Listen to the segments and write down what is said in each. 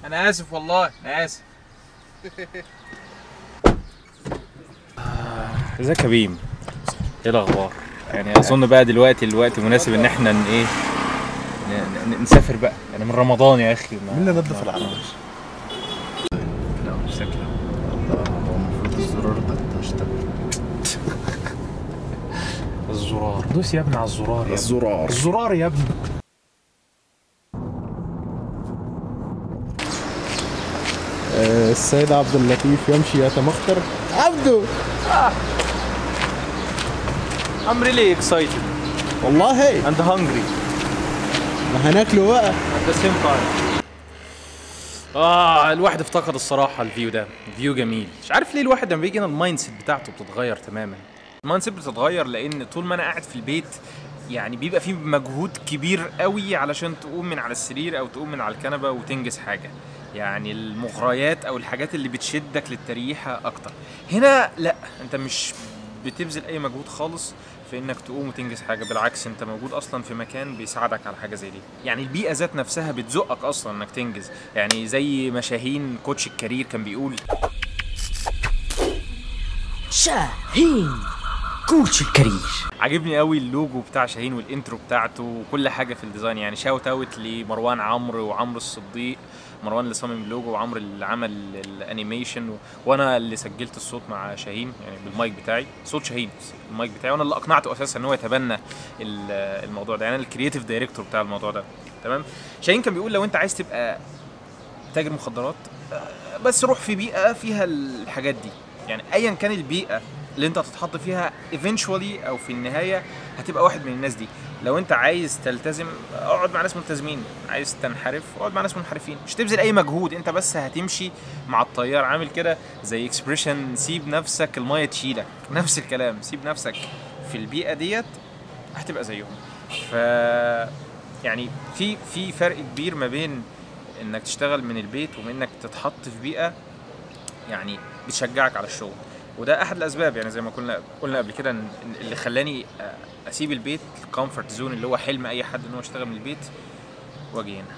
انا اسف والله انا اسف ازيك يا بيم ايه الاخبار يعني اظن بقى دلوقتي الوقت مناسب ان احنا ن- ايه ن- ن- نسافر بقى يعني من رمضان يا اخي ما- مين اللي نظف العربية؟ لا مش شكله الله هو المفروض الزرار ده اشتغل الزرار دوس يا ابني على الزرار يا ابني الزرار الزرار يا ابني آه، السيد عبد اللطيف يمشي يتمخطر عبده I'm really excited والله and hungry ما هناكله بقى at the same time اه الواحد افتقد الصراحه الفيو ده فيو جميل مش عارف ليه الواحد لما بيجي هنا المايند سيت بتاعته بتتغير تماما المايند سيت بتتغير لان طول ما انا قاعد في البيت يعني بيبقى فيه مجهود كبير قوي علشان تقوم من على السرير او تقوم من على الكنبه وتنجز حاجه يعني المغريات او الحاجات اللي بتشدك للتريحه اكتر هنا لا انت مش بتبذل اي مجهود خالص في انك تقوم وتنجز حاجه بالعكس انت موجود اصلا في مكان بيساعدك على حاجه زي دي يعني البيئه ذات نفسها بتزقك اصلا انك تنجز يعني زي ما شاهين كوتش الكارير كان بيقول شاهين كوتش الكارير عاجبني قوي اللوجو بتاع شاهين والانترو بتاعته وكل حاجه في الديزاين يعني شاوت اوت لمروان عمرو وعمرو الصديق مروان اللي صمم اللوجو وعمرو اللي عمل الانيميشن و... وانا اللي سجلت الصوت مع شاهين يعني بالمايك بتاعي صوت شاهين بس المايك بتاعي وانا اللي اقنعته اساسا ان هو يتبنى ال- الموضوع ده يعني انا الكرييتيف دايركتور بتاع الموضوع ده تمام شاهين كان بيقول لو انت عايز تبقى تاجر مخدرات آه، بس روح في بيئه فيها الحاجات دي يعني ايا كان البيئه اللي انت هتتحط فيها eventually او في النهايه هتبقى واحد من الناس دي لو انت عايز تلتزم اقعد مع ناس ملتزمين عايز تنحرف اقعد مع ناس منحرفين مش تبذل اي مجهود انت بس هتمشي مع التيار عامل كده زي اكسبريشن سيب نفسك الميه تشيلك نفس الكلام سيب نفسك في البيئه ديت هتبقى زيهم ف يعني في في فرق كبير ما بين انك تشتغل من البيت ومن انك تتحط في بيئه يعني بتشجعك على الشغل وده احد الاسباب يعني زي ما قلنا قلنا قبل كده إن- إن اللي خلاني آه، اسيب البيت الكومفورت زون اللي هو حلم اي حد ان هو يشتغل من البيت واجي هنا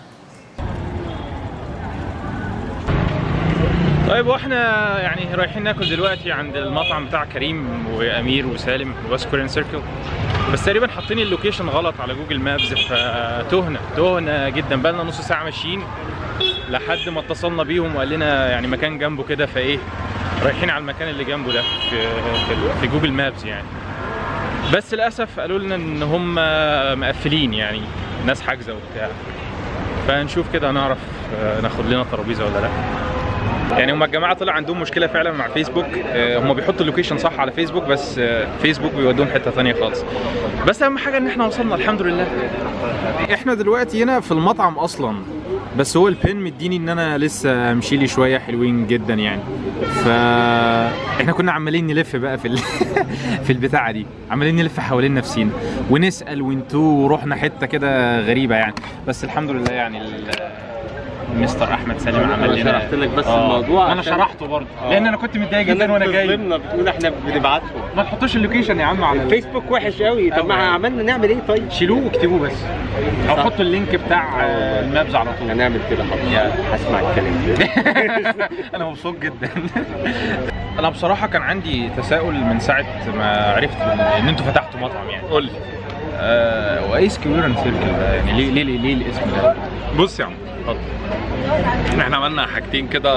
طيب واحنا يعني رايحين ناكل دلوقتي عند المطعم بتاع كريم وامير وسالم وبس كورين سيركل بس تقريبا حاطين اللوكيشن غلط على جوجل مابز فتهنا تهنا جدا بقالنا نص ساعه ماشيين لحد ما اتصلنا بيهم وقال لنا يعني مكان جنبه كده فايه رايحين على المكان اللي جنبه ده في في, في جوجل مابز يعني بس للاسف قالوا لنا ان هم مقفلين يعني ناس حاجزه وبتاع فنشوف كده نعرف آه، ناخد لنا ترابيزه ولا لا يعني هم الجماعه طلع عندهم مشكله فعلا مع فيسبوك آه، هم بيحطوا اللوكيشن صح على فيسبوك بس آه، فيسبوك بيودوهم حته ثانيه خالص بس اهم حاجه ان احنا وصلنا الحمد لله احنا دلوقتي هنا في المطعم اصلا بس هو البين مديني ان انا لسه امشي لي شويه حلوين جدا يعني ف احنا كنا عمالين نلف بقى في ال... في البتاعه دي عمالين نلف حوالين نفسينا ونسال ونتو ورحنا حته كده غريبه يعني بس الحمد لله يعني ال... مستر احمد سالم عمل أنا لنا شرحت لك بس آه. الموضوع انا عشان- شرحته برضه آه. لان انا كنت متضايق جدا وانا جاي بتظلمنا بتقول احنا بنبعتهم ما تحطوش اللوكيشن يا عم على ال- الفيسبوك وحش قوي طب ما أوي. عملنا نعمل ايه طيب شيلوه واكتبوه بس او صح. حطوا اللينك بتاع آه، المابز على طول هنعمل كده حاضر يا. هسمع الكلام انا مبسوط جدا انا بصراحه كان عندي تساؤل من ساعه ما عرفت ان انتوا فتحتوا مطعم يعني قول لي آه وايه سكوير اند سيركل ده يعني ليه ليه ليه, ليه الاسم ده بص يا عم اتفضل احنا عملنا حاجتين كده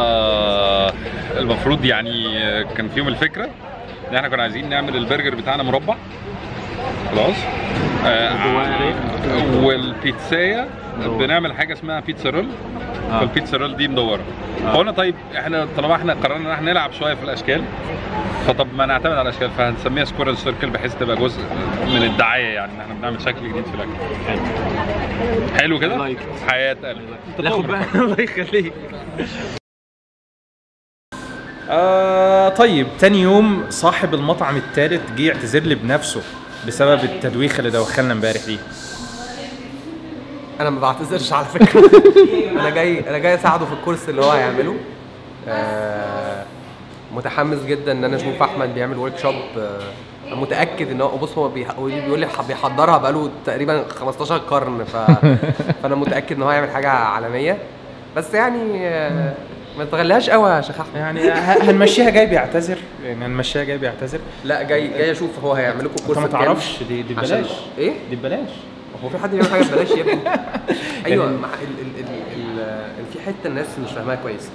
المفروض يعني كان فيهم الفكره ان احنا كنا عايزين نعمل البرجر بتاعنا مربع خلاص آه والبيتزايه بنعمل حاجه اسمها بيتزا رول آه. فالبيتزا رول دي مدوره فقلنا طيب احنا طالما احنا قررنا ان احنا نلعب شويه في الاشكال فطب ما نعتمد على الاشكال فهنسميها سكوير سيركل بحيث تبقى جزء من الدعايه يعني ان احنا بنعمل شكل جديد في الاكل حلو كده لايك. حياه قلب ناخد بقى الله يخليك آه طيب تاني يوم صاحب المطعم التالت جه يعتذر لي بنفسه بسبب التدويخه اللي دوخلنا امبارح دي انا ما بعتذرش على فكره انا جاي انا جاي اساعده في الكورس اللي هو هيعمله آه، متحمس جدا ان انا اشوف احمد بيعمل ورك شوب متاكد ان هو بص هو بيح- بيقول لي ح- بيحضرها بقاله تقريبا 15 قرن ف... فانا متاكد ان هو هيعمل حاجه عالميه بس يعني آه، ما تغليهاش قوي يا شيخ احمد يعني ه- هنمشيها جاي بيعتذر يعني هنمشيها جاي بيعتذر لا جاي جاي اشوف هو هيعمل لكم انت كورس ما بكام. تعرفش دي دي عشان- ببلاش ايه دي ببلاش هو في حد بيعمل حاجه ببلاش يا ابني ايوه يعني- مع ال ال ال ال ال في حته الناس مش فاهماها كويس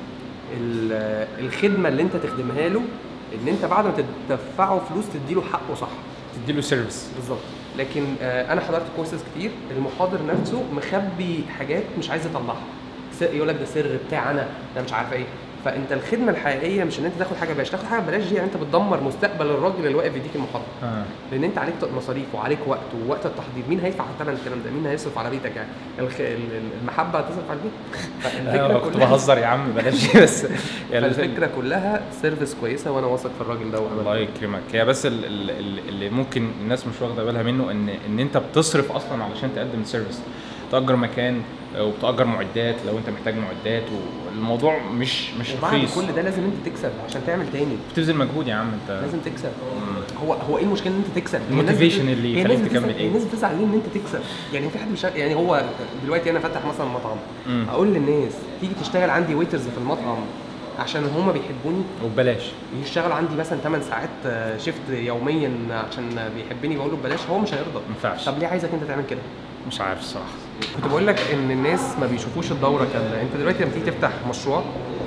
ال- الخدمه اللي انت تخدمها له ان انت بعد ما تدفعه فلوس تديله حقه صح تديله سيرفيس بالظبط لكن آه، انا حضرت كورسز كتير المحاضر نفسه مخبي حاجات مش عايز يطلعها سر- يقول لك ده سر بتاع انا انا مش عارفه ايه فانت الخدمه الحقيقيه مش ان انت تاخد حاجه ببلاش تاخد حاجه ببلاش دي يعني انت بتدمر مستقبل الراجل اللي واقف يديك المحاضره اه لان انت عليك مصاريف وعليك وقت ووقت التحضير مين هيدفع ثمن الكلام ده مين هيصرف على بيتك يعني الخ... ال- ال- المحبه هتصرف على البيت فالفكره أيوة، كنت كلها بهزر يا عم بلاش دي بس يعني فالفكره كلها سيرفيس كويسه وانا واثق في الراجل ده وأمانته. الله يكرمك هي بس ال- ال- ال- اللي ممكن الناس مش واخده بالها منه ان ان انت بتصرف اصلا علشان تقدم سيرفيس تأجر مكان وبتأجر معدات لو انت محتاج معدات والموضوع مش مش وبعد رخيص كل ده لازم انت تكسب عشان تعمل تاني بتبذل مجهود يا عم انت لازم تكسب هو هو ايه المشكله ان انت تكسب هي الناس الموتيفيشن بت- اللي هي يخليك الناس تكمل بتزعل- ايه؟ الناس بتزعل ليه ان انت تكسب يعني في حد مش يعني هو دلوقتي انا فاتح مثلا مطعم مم. اقول للناس تيجي تشتغل عندي ويترز في المطعم عشان هما بيحبوني وببلاش يشتغل عندي مثلا 8 ساعات آه، شيفت يوميا عشان بيحبني بقول له ببلاش هو مش هيرضى ما ينفعش طب ليه عايزك انت تعمل كده مش عارف الصراحه كنت بقول لك ان الناس ما بيشوفوش الدوره كامله انت دلوقتي لما تيجي تفتح مشروع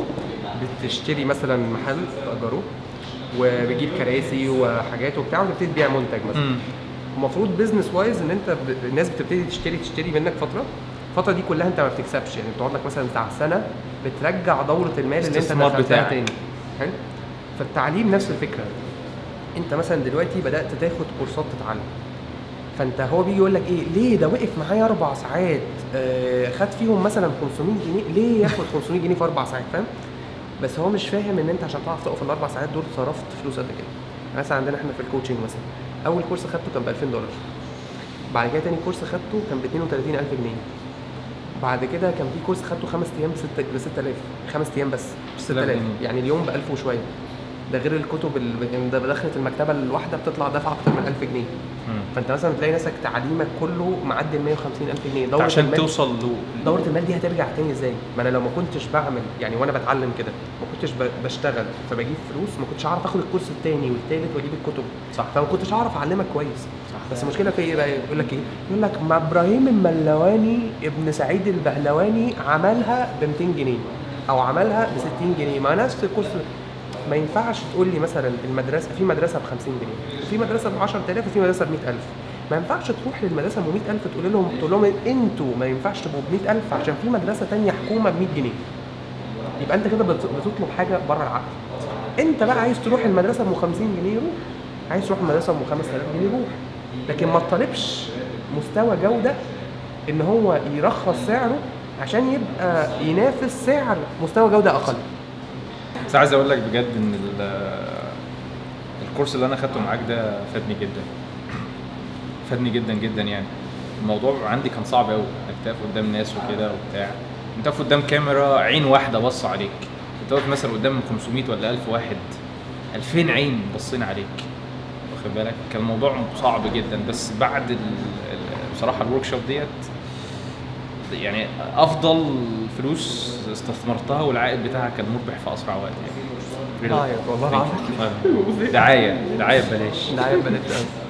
بتشتري مثلا محل تاجره وبتجيب كراسي وحاجات وبتاع وتبتدي تبيع منتج مثلا المفروض بزنس وايز ان انت ب... الناس بتبتدي تشتري تشتري منك فتره الفتره دي كلها انت ما بتكسبش يعني بتقعد لك مثلا بتاع سنه بترجع دوره المال اللي انت استثمار دخلتها بتاعك. تاني حلو فالتعليم نفس الفكره انت مثلا دلوقتي بدات تاخد كورسات تتعلم فانت هو بيجي يقول لك ايه ليه ده وقف معايا اربع ساعات آه خد فيهم مثلا 500 جنيه ليه ياخد 500 جنيه في اربع ساعات فاهم بس هو مش فاهم ان انت عشان تعرف تقف الاربع ساعات دول صرفت فلوس قد كده مثلا عندنا احنا في الكوتشنج مثلا اول كورس خدته كان ب 2000 دولار بعد كده تاني كورس خدته كان ب 32000 جنيه بعد كده كان في كورس خدته خمس ايام ب 6000 خمس ايام بس ب 6000 جنيه. يعني اليوم ب 1000 وشويه ده غير الكتب اللي ده دخلت المكتبه الواحده بتطلع دفعه اكتر من 1000 جنيه فانت مثلا تلاقي نفسك تعليمك كله معدي ال 150 الف جنيه دوره عشان المال توصل له دوره المال دي هترجع تاني ازاي ما انا لو ما كنتش بعمل يعني وانا بتعلم كده ما كنتش ب- بشتغل فبجيب فلوس ما كنتش اعرف اخد الكورس التاني والتالت واجيب الكتب صح. فما كنتش اعرف اعلمك كويس صح. بس المشكله في ايه بقى يقول لك ايه يقول لك ما ابراهيم الملواني ابن سعيد البهلواني عملها ب 200 جنيه او عملها ب 60 جنيه ما نفس الكورس ما ينفعش تقول لي مثلا المدرسه في مدرسه ب 50 جنيه وفي مدرسه ب 10000 وفي مدرسه ب 100000 ما ينفعش تروح للمدرسه ب 100000 تقول لهم تقول لهم انتوا ما ينفعش تبقوا ب 100000 عشان في مدرسه تانية حكومه ب 100 جنيه يبقى انت كده بت- بتطلب حاجه بره العقل انت بقى عايز تروح المدرسه ب 50 جنيه روح عايز تروح المدرسه ب 5000 جنيه روح لكن ما تطالبش مستوى جوده ان هو يرخص سعره عشان يبقى ينافس سعر مستوى جوده اقل بس عايز اقول لك بجد ان ال- الكورس اللي انا خدته معاك ده فادني جدا فادني جدا جدا يعني الموضوع عندي كان صعب قوي انك تقف قدام ناس وكده وبتاع انت تقف قدام كاميرا عين واحده بص عليك انت واقف مثلا قدام 500 ولا 1000 واحد 2000 عين باصين عليك واخد بالك كان الموضوع صعب جدا بس بعد ال... ال- بصراحه الورك شوب ديت يعني افضل فلوس استثمرتها والعائد بتاعها كان مربح في اسرع وقت يعني والله العظيم دعايه دعايه ببلاش لا يا بلاش